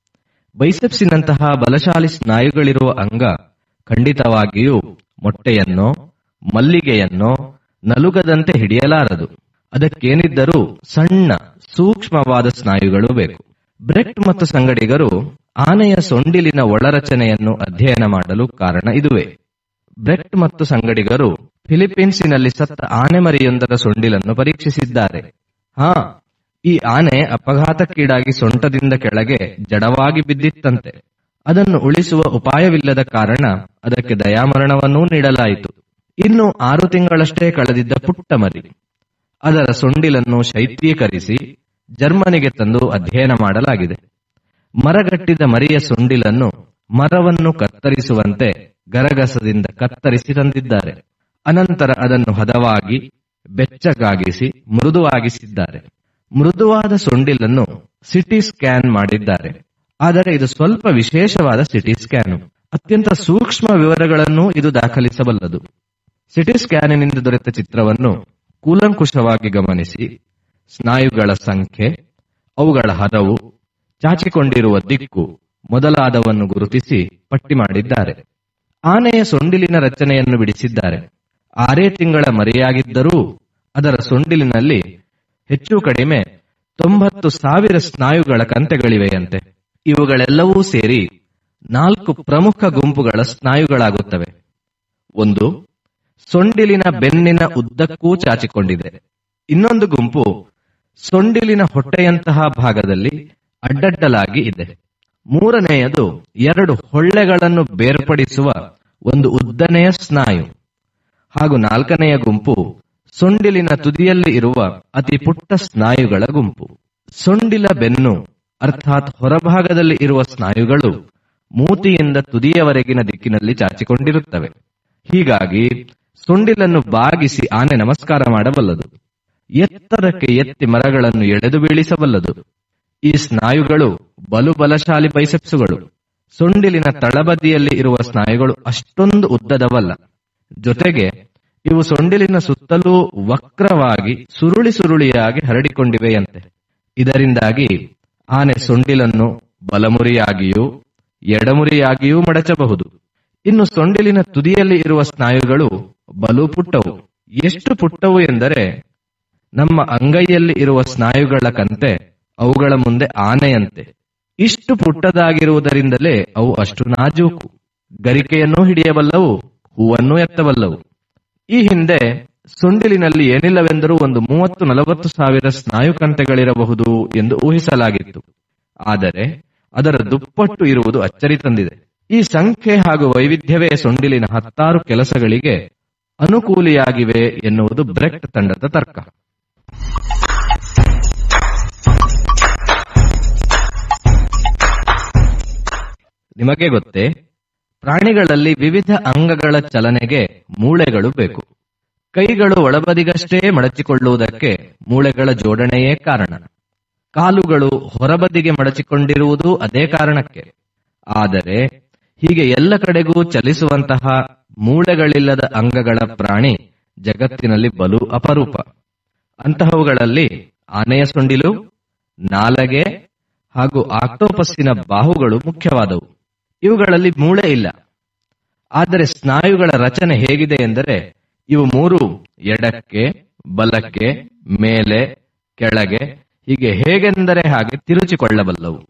ಬೈಸೆಪ್ಸಿನಂತಹ ಬಲಶಾಲಿ ಸ್ನಾಯುಗಳಿರುವ ಅಂಗ ಖಂಡಿತವಾಗಿಯೂ ಮೊಟ್ಟೆಯನ್ನೋ ಮಲ್ಲಿಗೆಯನ್ನೋ ನಲುಗದಂತೆ ಹಿಡಿಯಲಾರದು ಅದಕ್ಕೇನಿದ್ದರೂ ಸಣ್ಣ ಸೂಕ್ಷ್ಮವಾದ ಸ್ನಾಯುಗಳು ಬೇಕು ಬ್ರೆಕ್ಟ್ ಮತ್ತು ಸಂಗಡಿಗರು ಆನೆಯ ಸೊಂಡಿಲಿನ ಒಳರಚನೆಯನ್ನು ಅಧ್ಯಯನ ಮಾಡಲು ಕಾರಣ ಇದುವೇ ಬ್ರೆಕ್ಟ್ ಮತ್ತು ಸಂಗಡಿಗರು ಫಿಲಿಪೀನ್ಸಿನಲ್ಲಿ ಸತ್ತ ಆನೆ ಮರಿಯೊಂದರ ಸೊಂಡಿಲನ್ನು ಪರೀಕ್ಷಿಸಿದ್ದಾರೆ ಹಾ ಈ ಆನೆ ಅಪಘಾತಕ್ಕೀಡಾಗಿ ಸೊಂಟದಿಂದ ಕೆಳಗೆ ಜಡವಾಗಿ ಬಿದ್ದಿತ್ತಂತೆ ಅದನ್ನು ಉಳಿಸುವ ಉಪಾಯವಿಲ್ಲದ ಕಾರಣ ಅದಕ್ಕೆ ದಯಾಮರಣವನ್ನೂ ನೀಡಲಾಯಿತು ಇನ್ನು ಆರು ತಿಂಗಳಷ್ಟೇ ಕಳೆದಿದ್ದ ಪುಟ್ಟ ಮರಿ ಅದರ ಸೊಂಡಿಲನ್ನು ಶೈತ್ಯೀಕರಿಸಿ ಜರ್ಮನಿಗೆ ತಂದು ಅಧ್ಯಯನ ಮಾಡಲಾಗಿದೆ ಮರಗಟ್ಟಿದ ಮರಿಯ ಸೊಂಡಿಲನ್ನು ಮರವನ್ನು ಕತ್ತರಿಸುವಂತೆ ಗರಗಸದಿಂದ ಕತ್ತರಿಸಿ ತಂದಿದ್ದಾರೆ ಅನಂತರ ಅದನ್ನು ಹದವಾಗಿ ಬೆಚ್ಚಗಾಗಿಸಿ ಮೃದುವಾಗಿಸಿದ್ದಾರೆ ಮೃದುವಾದ ಸೊಂಡಿಲನ್ನು ಸಿಟಿ ಸ್ಕ್ಯಾನ್ ಮಾಡಿದ್ದಾರೆ ಆದರೆ ಇದು ಸ್ವಲ್ಪ ವಿಶೇಷವಾದ ಸಿಟಿ ಸ್ಕ್ಯಾನ್ ಅತ್ಯಂತ ಸೂಕ್ಷ್ಮ ವಿವರಗಳನ್ನು ಇದು ದಾಖಲಿಸಬಲ್ಲದು ಸಿಟಿ ಸ್ಕ್ಯಾನಿನಿಂದ ದೊರೆತ ಚಿತ್ರವನ್ನು ಕೂಲಂಕುಷವಾಗಿ ಗಮನಿಸಿ ಸ್ನಾಯುಗಳ ಸಂಖ್ಯೆ ಅವುಗಳ ಹರವು ಚಾಚಿಕೊಂಡಿರುವ ದಿಕ್ಕು ಮೊದಲಾದವನ್ನು ಗುರುತಿಸಿ ಪಟ್ಟಿ ಮಾಡಿದ್ದಾರೆ ಆನೆಯ ಸೊಂಡಿಲಿನ ರಚನೆಯನ್ನು ಬಿಡಿಸಿದ್ದಾರೆ ಆರೇ ತಿಂಗಳ ಮರಿಯಾಗಿದ್ದರೂ ಅದರ ಸೊಂಡಿಲಿನಲ್ಲಿ ಹೆಚ್ಚು ಕಡಿಮೆ ತೊಂಬತ್ತು ಸಾವಿರ ಸ್ನಾಯುಗಳ ಕಂತೆಗಳಿವೆಯಂತೆ ಇವುಗಳೆಲ್ಲವೂ ಸೇರಿ ನಾಲ್ಕು ಪ್ರಮುಖ ಗುಂಪುಗಳ ಸ್ನಾಯುಗಳಾಗುತ್ತವೆ ಒಂದು ಸೊಂಡಿಲಿನ ಬೆನ್ನಿನ ಉದ್ದಕ್ಕೂ ಚಾಚಿಕೊಂಡಿದೆ ಇನ್ನೊಂದು ಗುಂಪು ಸೊಂಡಿಲಿನ ಹೊಟ್ಟೆಯಂತಹ ಭಾಗದಲ್ಲಿ ಅಡ್ಡಡ್ಡಲಾಗಿ ಇದೆ ಮೂರನೆಯದು ಎರಡು ಹೊಳ್ಳೆಗಳನ್ನು ಬೇರ್ಪಡಿಸುವ ಒಂದು ಉದ್ದನೆಯ ಸ್ನಾಯು ಹಾಗೂ ನಾಲ್ಕನೆಯ ಗುಂಪು ಸೊಂಡಿಲಿನ ತುದಿಯಲ್ಲಿ ಇರುವ ಅತಿ ಪುಟ್ಟ ಸ್ನಾಯುಗಳ ಗುಂಪು ಸೊಂಡಿಲ ಬೆನ್ನು ಅರ್ಥಾತ್ ಹೊರಭಾಗದಲ್ಲಿ ಇರುವ ಸ್ನಾಯುಗಳು ಮೂತಿಯಿಂದ ತುದಿಯವರೆಗಿನ ದಿಕ್ಕಿನಲ್ಲಿ ಚಾಚಿಕೊಂಡಿರುತ್ತವೆ ಹೀಗಾಗಿ ಸೊಂಡಿಲನ್ನು ಬಾಗಿಸಿ ಆನೆ ನಮಸ್ಕಾರ ಮಾಡಬಲ್ಲದು ಎತ್ತರಕ್ಕೆ ಎತ್ತಿ ಮರಗಳನ್ನು ಎಳೆದು ಬೀಳಿಸಬಲ್ಲದು ಈ ಸ್ನಾಯುಗಳು ಬಲು ಬಲಶಾಲಿ ಬೈಸೆಪ್ಸುಗಳು ಸೊಂಡಿಲಿನ ತಳಬದಿಯಲ್ಲಿ ಇರುವ ಸ್ನಾಯುಗಳು ಅಷ್ಟೊಂದು ಉದ್ದದವಲ್ಲ ಜೊತೆಗೆ ಇವು ಸೊಂಡಿಲಿನ ಸುತ್ತಲೂ ವಕ್ರವಾಗಿ ಸುರುಳಿ ಸುರುಳಿಯಾಗಿ ಹರಡಿಕೊಂಡಿವೆಯಂತೆ ಇದರಿಂದಾಗಿ ಆನೆ ಸೊಂಡಿಲನ್ನು ಬಲಮುರಿಯಾಗಿಯೂ ಎಡಮುರಿಯಾಗಿಯೂ ಮಡಚಬಹುದು ಇನ್ನು ಸೊಂಡಿಲಿನ ತುದಿಯಲ್ಲಿ ಇರುವ ಸ್ನಾಯುಗಳು ಬಲು ಪುಟ್ಟವು ಎಷ್ಟು ಪುಟ್ಟವು ಎಂದರೆ ನಮ್ಮ ಅಂಗೈಯಲ್ಲಿ ಇರುವ ಸ್ನಾಯುಗಳ ಕಂತೆ ಅವುಗಳ ಮುಂದೆ ಆನೆಯಂತೆ ಇಷ್ಟು ಪುಟ್ಟದಾಗಿರುವುದರಿಂದಲೇ ಅವು ಅಷ್ಟು ನಾಜೂಕು ಗರಿಕೆಯನ್ನೂ ಹಿಡಿಯಬಲ್ಲವು ಹೂವನ್ನೂ ಎತ್ತಬಲ್ಲವು ಈ ಹಿಂದೆ ಸೊಂಡಿಲಿನಲ್ಲಿ ಏನಿಲ್ಲವೆಂದರೂ ಒಂದು ಮೂವತ್ತು ನಲವತ್ತು ಸಾವಿರ ಸ್ನಾಯು ಕಂತೆಗಳಿರಬಹುದು ಎಂದು ಊಹಿಸಲಾಗಿತ್ತು ಆದರೆ ಅದರ ದುಪ್ಪಟ್ಟು ಇರುವುದು ಅಚ್ಚರಿ ತಂದಿದೆ ಈ ಸಂಖ್ಯೆ ಹಾಗೂ ವೈವಿಧ್ಯವೇ ಸೊಂಡಿಲಿನ ಹತ್ತಾರು ಕೆಲಸಗಳಿಗೆ ಅನುಕೂಲಿಯಾಗಿವೆ ಎನ್ನುವುದು ಬ್ರೆಕ್ಟ್ ತಂಡದ ತರ್ಕ ನಿಮಗೆ ಗೊತ್ತೇ ಪ್ರಾಣಿಗಳಲ್ಲಿ ವಿವಿಧ ಅಂಗಗಳ ಚಲನೆಗೆ ಮೂಳೆಗಳು ಬೇಕು ಕೈಗಳು ಒಳಬದಿಗಷ್ಟೇ ಮಡಚಿಕೊಳ್ಳುವುದಕ್ಕೆ ಮೂಳೆಗಳ ಜೋಡಣೆಯೇ ಕಾರಣ ಕಾಲುಗಳು ಹೊರಬದಿಗೆ ಮಡಚಿಕೊಂಡಿರುವುದು ಅದೇ ಕಾರಣಕ್ಕೆ ಆದರೆ ಹೀಗೆ ಎಲ್ಲ ಕಡೆಗೂ ಚಲಿಸುವಂತಹ ಮೂಳೆಗಳಿಲ್ಲದ ಅಂಗಗಳ ಪ್ರಾಣಿ ಜಗತ್ತಿನಲ್ಲಿ ಬಲು ಅಪರೂಪ ಅಂತಹವುಗಳಲ್ಲಿ ಆನೆಯ ಸೊಂಡಿಲು ನಾಲಗೆ ಹಾಗೂ ಆಕ್ಟೋಪಸ್ಸಿನ ಬಾಹುಗಳು ಮುಖ್ಯವಾದವು ಇವುಗಳಲ್ಲಿ ಮೂಳೆ ಇಲ್ಲ ಆದರೆ ಸ್ನಾಯುಗಳ ರಚನೆ ಹೇಗಿದೆ ಎಂದರೆ ಇವು ಮೂರು ಎಡಕ್ಕೆ ಬಲಕ್ಕೆ ಮೇಲೆ ಕೆಳಗೆ ಹೀಗೆ ಹೇಗೆಂದರೆ ಹಾಗೆ ತಿರುಚಿಕೊಳ್ಳಬಲ್ಲವು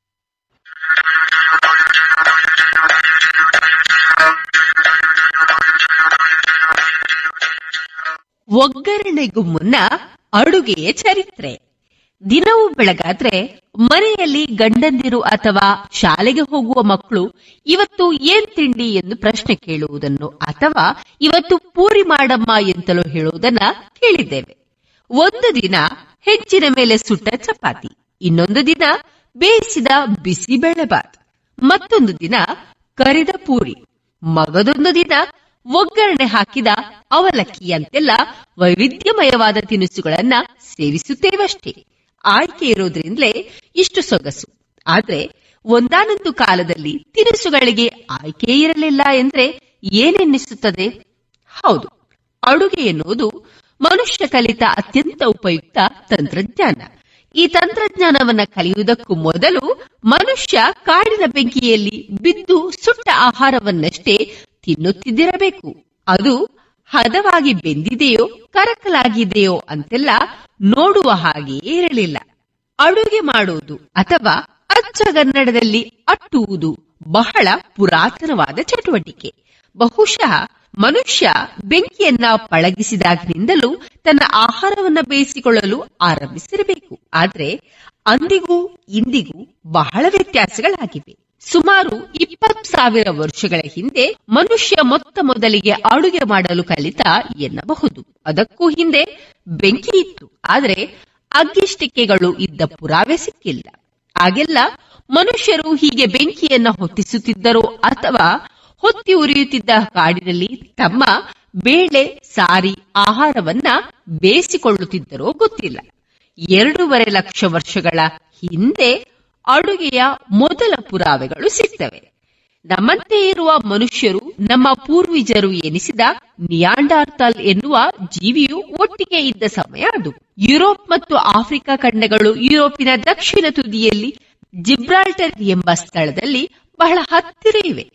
ಒಗ್ಗರಣೆಗೂ ಮುನ್ನ ಅಡುಗೆಯ ಚರಿತ್ರೆ ದಿನವೂ ಬೆಳಗಾದ್ರೆ ಮನೆಯಲ್ಲಿ ಗಂಡಂದಿರು ಅಥವಾ ಶಾಲೆಗೆ ಹೋಗುವ ಮಕ್ಕಳು ಇವತ್ತು ಏನ್ ತಿಂಡಿ ಎಂದು ಪ್ರಶ್ನೆ ಕೇಳುವುದನ್ನು ಅಥವಾ ಇವತ್ತು ಪೂರಿ ಮಾಡಮ್ಮ ಎಂತಲೂ ಹೇಳುವುದನ್ನ ಕೇಳಿದ್ದೇವೆ ಒಂದು ದಿನ ಹೆಚ್ಚಿನ ಮೇಲೆ ಸುಟ್ಟ ಚಪಾತಿ ಇನ್ನೊಂದು ದಿನ ಬೇಯಿಸಿದ ಬಿಸಿ ಬೇಳೆಬಾತ್ ಮತ್ತೊಂದು ದಿನ ಕರಿದ ಪೂರಿ ಮಗದೊಂದು ದಿನ ಒಗ್ಗರಣೆ ಹಾಕಿದ ಅವಲಕ್ಕಿ ಅಂತೆಲ್ಲ ವೈವಿಧ್ಯಮಯವಾದ ತಿನಿಸುಗಳನ್ನ ಸೇವಿಸುತ್ತೇವಷ್ಟೇ ಆಯ್ಕೆ ಇರೋದ್ರಿಂದಲೇ ಇಷ್ಟು ಸೊಗಸು ಆದ್ರೆ ಒಂದಾನೊಂದು ಕಾಲದಲ್ಲಿ ತಿನಿಸುಗಳಿಗೆ ಆಯ್ಕೆ ಇರಲಿಲ್ಲ ಎಂದ್ರೆ ಏನೆನ್ನಿಸುತ್ತದೆ ಹೌದು ಅಡುಗೆ ಎನ್ನುವುದು ಮನುಷ್ಯ ಕಲಿತ ಅತ್ಯಂತ ಉಪಯುಕ್ತ ತಂತ್ರಜ್ಞಾನ ಈ ತಂತ್ರಜ್ಞಾನವನ್ನ ಕಲಿಯುವುದಕ್ಕೂ ಮೊದಲು ಮನುಷ್ಯ ಕಾಡಿನ ಬೆಂಕಿಯಲ್ಲಿ ಬಿದ್ದು ಸುಟ್ಟ ಆಹಾರವನ್ನಷ್ಟೇ ತಿನ್ನುತ್ತಿದ್ದಿರಬೇಕು ಅದು ಹದವಾಗಿ ಬೆಂದಿದೆಯೋ ಕರಕಲಾಗಿದೆಯೋ ಅಂತೆಲ್ಲ ನೋಡುವ ಹಾಗೆಯೇ ಇರಲಿಲ್ಲ ಅಡುಗೆ ಮಾಡುವುದು ಅಥವಾ ಅಚ್ಚಗನ್ನಡದಲ್ಲಿ ಅಟ್ಟುವುದು ಬಹಳ ಪುರಾತನವಾದ ಚಟುವಟಿಕೆ ಬಹುಶಃ ಮನುಷ್ಯ ಬೆಂಕಿಯನ್ನ ಪಳಗಿಸಿದಾಗಿನಿಂದಲೂ ತನ್ನ ಆಹಾರವನ್ನ ಬೇಯಿಸಿಕೊಳ್ಳಲು ಆರಂಭಿಸಿರಬೇಕು ಆದ್ರೆ ಅಂದಿಗೂ ಇಂದಿಗೂ ಬಹಳ ವ್ಯತ್ಯಾಸಗಳಾಗಿವೆ ಸುಮಾರು ಇಪ್ಪತ್ತು ಸಾವಿರ ವರ್ಷಗಳ ಹಿಂದೆ ಮನುಷ್ಯ ಮೊತ್ತ ಮೊದಲಿಗೆ ಅಡುಗೆ ಮಾಡಲು ಕಲಿತ ಎನ್ನಬಹುದು ಅದಕ್ಕೂ ಹಿಂದೆ ಬೆಂಕಿ ಇತ್ತು ಆದ್ರೆ ಅಗ್ಗಿಷ್ಟಿಕೆಗಳು ಇದ್ದ ಪುರಾವೆ ಸಿಕ್ಕಿಲ್ಲ ಆಗೆಲ್ಲ ಮನುಷ್ಯರು ಹೀಗೆ ಬೆಂಕಿಯನ್ನ ಹೊತ್ತಿಸುತ್ತಿದ್ದರೋ ಅಥವಾ ಹೊತ್ತಿ ಉರಿಯುತ್ತಿದ್ದ ಕಾಡಿನಲ್ಲಿ ತಮ್ಮ ಬೇಳೆ ಸಾರಿ ಆಹಾರವನ್ನ ಬೇಯಿಸಿಕೊಳ್ಳುತ್ತಿದ್ದರೋ ಗೊತ್ತಿಲ್ಲ ಎರಡೂವರೆ ಲಕ್ಷ ವರ್ಷಗಳ ಹಿಂದೆ ಅಡುಗೆಯ ಮೊದಲ ಪುರಾವೆಗಳು ಸಿಗ್ತವೆ ನಮ್ಮಂತೆ ಇರುವ ಮನುಷ್ಯರು ನಮ್ಮ ಪೂರ್ವಿಜರು ಎನಿಸಿದ ನಿಯಾಂಡಾರ್ಟಲ್ ಎನ್ನುವ ಜೀವಿಯು ಒಟ್ಟಿಗೆ ಇದ್ದ ಸಮಯ ಅದು ಯುರೋಪ್ ಮತ್ತು ಆಫ್ರಿಕಾ ಖಂಡಗಳು ಯುರೋಪಿನ ದಕ್ಷಿಣ ತುದಿಯಲ್ಲಿ ಜಿಬ್ರಾಲ್ಟರ್ ಎಂಬ ಸ್ಥಳದಲ್ಲಿ ಬಹಳ ಹತ್ತಿರ ಇವೆ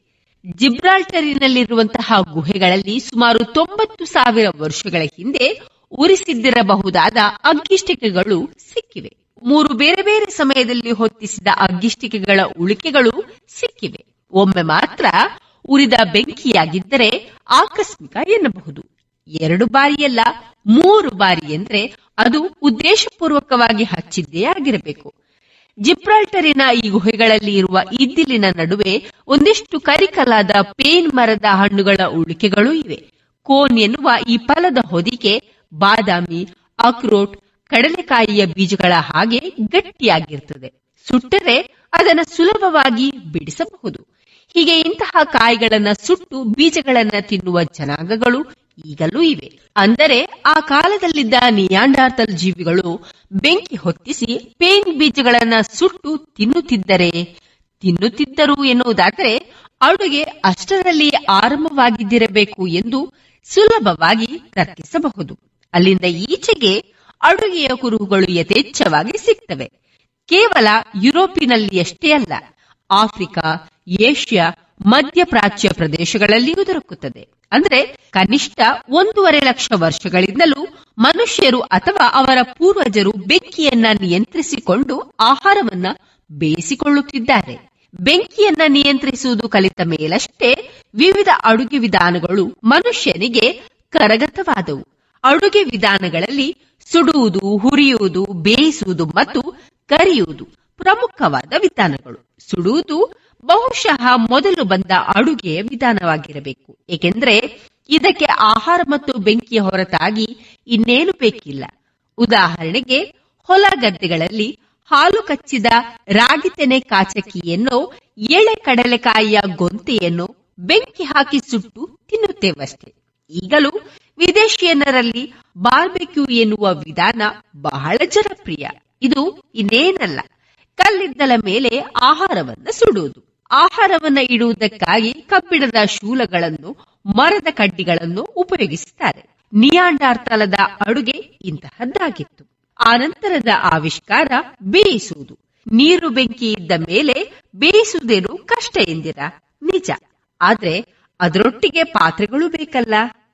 ಜಿಬ್ರಾಲ್ಟರಿನಲ್ಲಿರುವಂತಹ ಗುಹೆಗಳಲ್ಲಿ ಸುಮಾರು ತೊಂಬತ್ತು ಸಾವಿರ ವರ್ಷಗಳ ಹಿಂದೆ ಉರಿಸಿದ್ದಿರಬಹುದಾದ ಅಗ್ಗಿಷ್ಟಿಕೆಗಳು ಸಿಕ್ಕಿವೆ ಮೂರು ಬೇರೆ ಬೇರೆ ಸಮಯದಲ್ಲಿ ಹೊತ್ತಿಸಿದ ಅಗ್ಗಿಷ್ಟಿಕೆಗಳ ಉಳಿಕೆಗಳು ಸಿಕ್ಕಿವೆ ಒಮ್ಮೆ ಮಾತ್ರ ಉರಿದ ಬೆಂಕಿಯಾಗಿದ್ದರೆ ಆಕಸ್ಮಿಕ ಎನ್ನಬಹುದು ಎರಡು ಬಾರಿಯಲ್ಲ ಮೂರು ಬಾರಿ ಎಂದ್ರೆ ಅದು ಉದ್ದೇಶಪೂರ್ವಕವಾಗಿ ಹಚ್ಚಿದ್ದೇ ಆಗಿರಬೇಕು ಜಿಬ್ರಾಲ್ಟರಿನ ಈ ಗುಹೆಗಳಲ್ಲಿ ಇರುವ ಇದ್ದಿಲಿನ ನಡುವೆ ಒಂದಿಷ್ಟು ಕರಿಕಲಾದ ಪೇನ್ ಮರದ ಹಣ್ಣುಗಳ ಉಳಿಕೆಗಳೂ ಇವೆ ಕೋನ್ ಎನ್ನುವ ಈ ಫಲದ ಹೊದಿಕೆ ಬಾದಾಮಿ ಅಕ್ರೋಟ್ ಕಡಲೆಕಾಯಿಯ ಬೀಜಗಳ ಹಾಗೆ ಗಟ್ಟಿಯಾಗಿರ್ತದೆ ಸುಟ್ಟರೆ ಅದನ್ನು ಸುಲಭವಾಗಿ ಬಿಡಿಸಬಹುದು ಹೀಗೆ ಇಂತಹ ಕಾಯಿಗಳನ್ನ ಸುಟ್ಟು ಬೀಜಗಳನ್ನ ತಿನ್ನುವ ಜನಾಂಗಗಳು ಈಗಲೂ ಇವೆ ಅಂದರೆ ಆ ಕಾಲದಲ್ಲಿದ್ದ ನಿಯಾಂಡಾರ್ತಲ್ ಜೀವಿಗಳು ಬೆಂಕಿ ಹೊತ್ತಿಸಿ ಪೇನ್ ಬೀಜಗಳನ್ನ ಸುಟ್ಟು ತಿನ್ನುತ್ತಿದ್ದರೆ ತಿನ್ನುತ್ತಿದ್ದರು ಎನ್ನುವುದಾದರೆ ಅಡುಗೆ ಅಷ್ಟರಲ್ಲಿ ಆರಂಭವಾಗಿದ್ದಿರಬೇಕು ಎಂದು ಸುಲಭವಾಗಿ ತರ್ಕಿಸಬಹುದು ಅಲ್ಲಿಂದ ಈಚೆಗೆ ಅಡುಗೆಯ ಕುರುಹುಗಳು ಯಥೇಚ್ಛವಾಗಿ ಸಿಗ್ತವೆ ಕೇವಲ ಯುರೋಪಿನಲ್ಲಿಯಷ್ಟೇ ಅಲ್ಲ ಆಫ್ರಿಕಾ ಏಷ್ಯಾ ಮಧ್ಯಪ್ರಾಚ್ಯ ಪ್ರದೇಶಗಳಲ್ಲಿಯೂ ದೊರಕುತ್ತದೆ ಅಂದ್ರೆ ಕನಿಷ್ಠ ಒಂದೂವರೆ ಲಕ್ಷ ವರ್ಷಗಳಿಂದಲೂ ಮನುಷ್ಯರು ಅಥವಾ ಅವರ ಪೂರ್ವಜರು ಬೆಂಕಿಯನ್ನ ನಿಯಂತ್ರಿಸಿಕೊಂಡು ಆಹಾರವನ್ನ ಬೇಯಿಸಿಕೊಳ್ಳುತ್ತಿದ್ದಾರೆ ಬೆಂಕಿಯನ್ನ ನಿಯಂತ್ರಿಸುವುದು ಕಲಿತ ಮೇಲಷ್ಟೇ ವಿವಿಧ ಅಡುಗೆ ವಿಧಾನಗಳು ಮನುಷ್ಯನಿಗೆ ಕರಗತವಾದವು ಅಡುಗೆ ವಿಧಾನಗಳಲ್ಲಿ ಸುಡುವುದು ಹುರಿಯುವುದು ಬೇಯಿಸುವುದು ಮತ್ತು ಕರಿಯುವುದು ಪ್ರಮುಖವಾದ ವಿಧಾನಗಳು ಸುಡುವುದು ಬಹುಶಃ ಮೊದಲು ಬಂದ ಅಡುಗೆಯ ವಿಧಾನವಾಗಿರಬೇಕು ಏಕೆಂದರೆ ಇದಕ್ಕೆ ಆಹಾರ ಮತ್ತು ಬೆಂಕಿಯ ಹೊರತಾಗಿ ಇನ್ನೇನು ಬೇಕಿಲ್ಲ ಉದಾಹರಣೆಗೆ ಹೊಲ ಗದ್ದೆಗಳಲ್ಲಿ ಹಾಲು ಕಚ್ಚಿದ ರಾಗಿ ತೆನೆ ಕಾಚಕ್ಕಿಯನ್ನು ಎಳೆ ಕಡಲೆಕಾಯಿಯ ಗೊಂತೆಯನ್ನು ಬೆಂಕಿ ಹಾಕಿ ಸುಟ್ಟು ತಿನ್ನುತ್ತೇವಷ್ಟೇ ಈಗಲೂ ವಿದೇಶಿಯನ್ನರಲ್ಲಿ ಬಾರ್ಬೆಕ್ಯೂ ಎನ್ನುವ ವಿಧಾನ ಬಹಳ ಜನಪ್ರಿಯ ಇದು ಇನ್ನೇನಲ್ಲ ಕಲ್ಲಿದ್ದಲ ಮೇಲೆ ಆಹಾರವನ್ನ ಸುಡುವುದು ಆಹಾರವನ್ನ ಇಡುವುದಕ್ಕಾಗಿ ಕಬ್ಬಿಣದ ಶೂಲಗಳನ್ನು ಮರದ ಕಡ್ಡಿಗಳನ್ನು ಉಪಯೋಗಿಸುತ್ತಾರೆ ನಿಯಾಂಡಾರ್ತಲದ ಅಡುಗೆ ಇಂತಹದ್ದಾಗಿತ್ತು ಆನಂತರದ ಆವಿಷ್ಕಾರ ಬೇಯಿಸುವುದು ನೀರು ಬೆಂಕಿ ಇದ್ದ ಮೇಲೆ ಬೇಯಿಸುವುದೇನು ಕಷ್ಟ ಎಂದಿರ ನಿಜ ಆದ್ರೆ ಅದರೊಟ್ಟಿಗೆ ಪಾತ್ರೆಗಳು ಬೇಕಲ್ಲ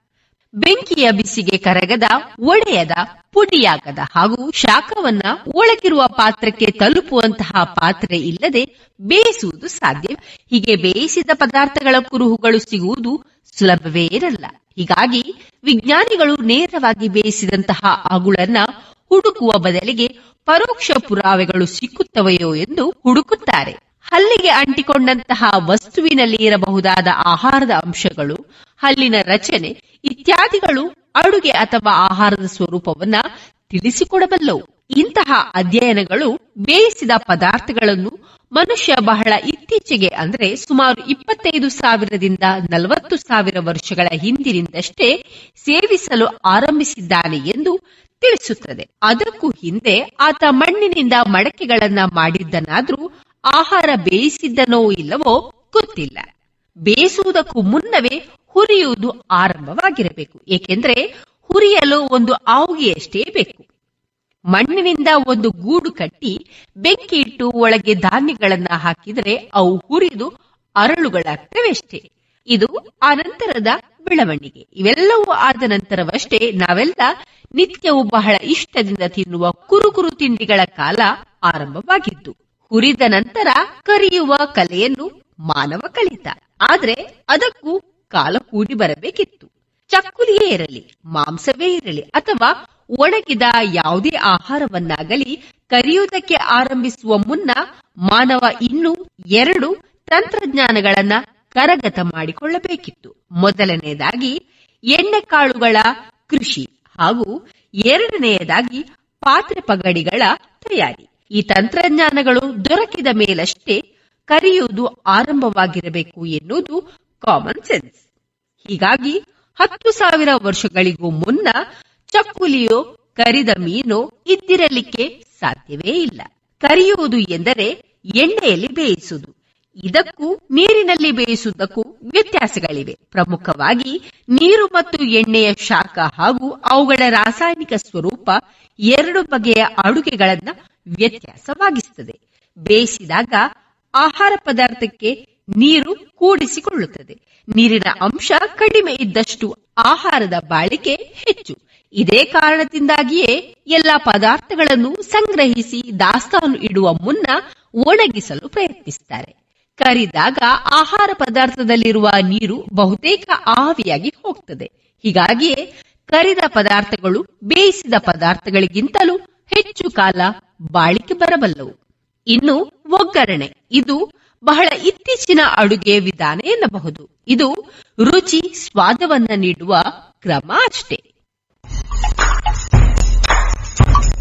ಬೆಂಕಿಯ ಬಿಸಿಗೆ ಕರಗದ ಒಡೆಯದ ಪುಡಿಯಾಗದ ಹಾಗೂ ಶಾಖವನ್ನ ಒಳಗಿರುವ ಪಾತ್ರಕ್ಕೆ ತಲುಪುವಂತಹ ಪಾತ್ರೆ ಇಲ್ಲದೆ ಬೇಯಿಸುವುದು ಸಾಧ್ಯ ಹೀಗೆ ಬೇಯಿಸಿದ ಪದಾರ್ಥಗಳ ಕುರುಹುಗಳು ಸಿಗುವುದು ಸುಲಭವೇ ಇರಲ್ಲ ಹೀಗಾಗಿ ವಿಜ್ಞಾನಿಗಳು ನೇರವಾಗಿ ಬೇಯಿಸಿದಂತಹ ಅಗುಳನ್ನ ಹುಡುಕುವ ಬದಲಿಗೆ ಪರೋಕ್ಷ ಪುರಾವೆಗಳು ಸಿಕ್ಕುತ್ತವೆಯೋ ಎಂದು ಹುಡುಕುತ್ತಾರೆ ಹಲ್ಲಿಗೆ ಅಂಟಿಕೊಂಡಂತಹ ವಸ್ತುವಿನಲ್ಲಿ ಇರಬಹುದಾದ ಆಹಾರದ ಅಂಶಗಳು ಹಲ್ಲಿನ ರಚನೆ ಇತ್ಯಾದಿಗಳು ಅಡುಗೆ ಅಥವಾ ಆಹಾರದ ಸ್ವರೂಪವನ್ನ ತಿಳಿಸಿಕೊಡಬಲ್ಲವು ಇಂತಹ ಅಧ್ಯಯನಗಳು ಬೇಯಿಸಿದ ಪದಾರ್ಥಗಳನ್ನು ಮನುಷ್ಯ ಬಹಳ ಇತ್ತೀಚೆಗೆ ಅಂದ್ರೆ ಸುಮಾರು ಇಪ್ಪತ್ತೈದು ಸಾವಿರದಿಂದ ನಲವತ್ತು ಸಾವಿರ ವರ್ಷಗಳ ಹಿಂದಿನಿಂದಷ್ಟೇ ಸೇವಿಸಲು ಆರಂಭಿಸಿದ್ದಾನೆ ಎಂದು ತಿಳಿಸುತ್ತದೆ ಅದಕ್ಕೂ ಹಿಂದೆ ಆತ ಮಣ್ಣಿನಿಂದ ಮಡಕೆಗಳನ್ನ ಮಾಡಿದ್ದನಾದ್ರೂ ಆಹಾರ ಬೇಯಿಸಿದ್ದನೋ ಇಲ್ಲವೋ ಗೊತ್ತಿಲ್ಲ ಬೇಯಿಸುವುದಕ್ಕೂ ಮುನ್ನವೇ ಹುರಿಯುವುದು ಆರಂಭವಾಗಿರಬೇಕು ಏಕೆಂದ್ರೆ ಹುರಿಯಲು ಒಂದು ಆವುಗೆಯಷ್ಟೇ ಬೇಕು ಮಣ್ಣಿನಿಂದ ಒಂದು ಗೂಡು ಕಟ್ಟಿ ಬೆಂಕಿ ಇಟ್ಟು ಒಳಗೆ ಧಾನ್ಯಗಳನ್ನ ಹಾಕಿದರೆ ಅವು ಹುರಿದು ಅರಳುಗಳಾಗ್ತವೆಷ್ಟೇ ಇದು ಅನಂತರದ ಬೆಳವಣಿಗೆ ಇವೆಲ್ಲವೂ ಆದ ನಂತರವಷ್ಟೇ ನಾವೆಲ್ಲ ನಿತ್ಯವೂ ಬಹಳ ಇಷ್ಟದಿಂದ ತಿನ್ನುವ ಕುರುಕುರು ತಿಂಡಿಗಳ ಕಾಲ ಆರಂಭವಾಗಿದ್ದು ಹುರಿದ ನಂತರ ಕರಿಯುವ ಕಲೆಯನ್ನು ಮಾನವ ಕಲಿತ ಆದ್ರೆ ಅದಕ್ಕೂ ಕಾಲ ಕೂಡಿ ಬರಬೇಕಿತ್ತು ಚಕ್ಕುಲಿಯೇ ಇರಲಿ ಮಾಂಸವೇ ಇರಲಿ ಅಥವಾ ಒಣಗಿದ ಯಾವುದೇ ಆಹಾರವನ್ನಾಗಲಿ ಕರಿಯುವುದಕ್ಕೆ ಆರಂಭಿಸುವ ಮುನ್ನ ಮಾನವ ಇನ್ನೂ ಎರಡು ತಂತ್ರಜ್ಞಾನಗಳನ್ನ ಕರಗತ ಮಾಡಿಕೊಳ್ಳಬೇಕಿತ್ತು ಮೊದಲನೆಯದಾಗಿ ಎಣ್ಣೆಕಾಳುಗಳ ಕೃಷಿ ಹಾಗೂ ಎರಡನೆಯದಾಗಿ ಪಾತ್ರೆ ಪಗಡಿಗಳ ತಯಾರಿ ಈ ತಂತ್ರಜ್ಞಾನಗಳು ದೊರಕಿದ ಮೇಲಷ್ಟೇ ಕರಿಯುವುದು ಆರಂಭವಾಗಿರಬೇಕು ಎನ್ನುವುದು ಕಾಮನ್ ಸೆನ್ಸ್ ಹೀಗಾಗಿ ಹತ್ತು ಸಾವಿರ ವರ್ಷಗಳಿಗೂ ಮುನ್ನ ಚಕ್ಕುಲಿಯೋ ಕರಿದ ಮೀನೋ ಇದ್ದಿರಲಿಕ್ಕೆ ಸಾಧ್ಯವೇ ಇಲ್ಲ ಕರಿಯುವುದು ಎಂದರೆ ಎಣ್ಣೆಯಲ್ಲಿ ಬೇಯಿಸುವುದು ಇದಕ್ಕೂ ನೀರಿನಲ್ಲಿ ಬೇಯಿಸುವುದಕ್ಕೂ ವ್ಯತ್ಯಾಸಗಳಿವೆ ಪ್ರಮುಖವಾಗಿ ನೀರು ಮತ್ತು ಎಣ್ಣೆಯ ಶಾಖ ಹಾಗೂ ಅವುಗಳ ರಾಸಾಯನಿಕ ಸ್ವರೂಪ ಎರಡು ಬಗೆಯ ಅಡುಗೆಗಳನ್ನ ವ್ಯತ್ಯಾಸವಾಗಿಸುತ್ತದೆ ಬೇಯಿಸಿದಾಗ ಆಹಾರ ಪದಾರ್ಥಕ್ಕೆ ನೀರು ಕೂಡಿಸಿಕೊಳ್ಳುತ್ತದೆ ನೀರಿನ ಅಂಶ ಕಡಿಮೆ ಇದ್ದಷ್ಟು ಆಹಾರದ ಬಾಳಿಕೆ ಹೆಚ್ಚು ಇದೇ ಕಾರಣದಿಂದಾಗಿಯೇ ಎಲ್ಲ ಪದಾರ್ಥಗಳನ್ನು ಸಂಗ್ರಹಿಸಿ ದಾಸ್ತಾನು ಇಡುವ ಮುನ್ನ ಒಣಗಿಸಲು ಪ್ರಯತ್ನಿಸುತ್ತಾರೆ ಕರಿದಾಗ ಆಹಾರ ಪದಾರ್ಥದಲ್ಲಿರುವ ನೀರು ಬಹುತೇಕ ಆವಿಯಾಗಿ ಹೋಗ್ತದೆ ಹೀಗಾಗಿಯೇ ಕರಿದ ಪದಾರ್ಥಗಳು ಬೇಯಿಸಿದ ಪದಾರ್ಥಗಳಿಗಿಂತಲೂ ಹೆಚ್ಚು ಕಾಲ ಬಾಳಿಕೆ ಬರಬಲ್ಲವು ಇನ್ನು ಒಗ್ಗರಣೆ ಇದು ಬಹಳ ಇತ್ತೀಚಿನ ಅಡುಗೆ ವಿಧಾನ ಎನ್ನಬಹುದು ಇದು ರುಚಿ ಸ್ವಾದವನ್ನ ನೀಡುವ ಕ್ರಮ ಅಷ್ಟೇ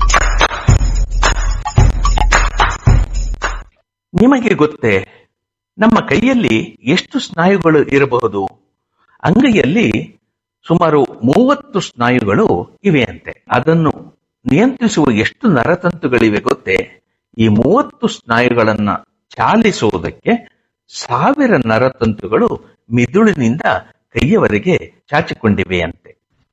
ನಿಮಗೆ ಗೊತ್ತೇ ನಮ್ಮ ಕೈಯಲ್ಲಿ ಎಷ್ಟು ಸ್ನಾಯುಗಳು ಇರಬಹುದು ಅಂಗೈಯಲ್ಲಿ ಸುಮಾರು ಮೂವತ್ತು ಸ್ನಾಯುಗಳು ಇವೆ ಅಂತೆ ಅದನ್ನು ನಿಯಂತ್ರಿಸುವ ಎಷ್ಟು ನರತಂತುಗಳಿವೆ ಗೊತ್ತೇ ಈ ಮೂವತ್ತು ಸ್ನಾಯುಗಳನ್ನ ಚಾಲಿಸುವುದಕ್ಕೆ ಸಾವಿರ ನರತಂತುಗಳು ಮಿದುಳಿನಿಂದ ಕೈಯವರೆಗೆ ಚಾಚಿಕೊಂಡಿವೆಯಂತೆ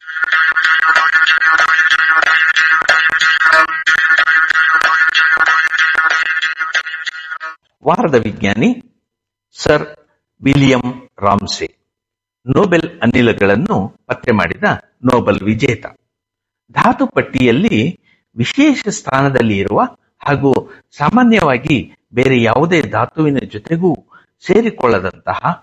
ವಾರದ ವಿಜ್ಞಾನಿ ಸರ್ ವಿಲಿಯಂ ರಾಮ್ಸೆ ನೊಬೆಲ್ ಅನಿಲಗಳನ್ನು ಪತ್ತೆ ಮಾಡಿದ ನೊಬೆಲ್ ವಿಜೇತ ಧಾತು ಪಟ್ಟಿಯಲ್ಲಿ ವಿಶೇಷ ಸ್ಥಾನದಲ್ಲಿ ಇರುವ ಹಾಗೂ ಸಾಮಾನ್ಯವಾಗಿ ಬೇರೆ ಯಾವುದೇ ಧಾತುವಿನ ಜೊತೆಗೂ ಸೇರಿಕೊಳ್ಳದಂತಹ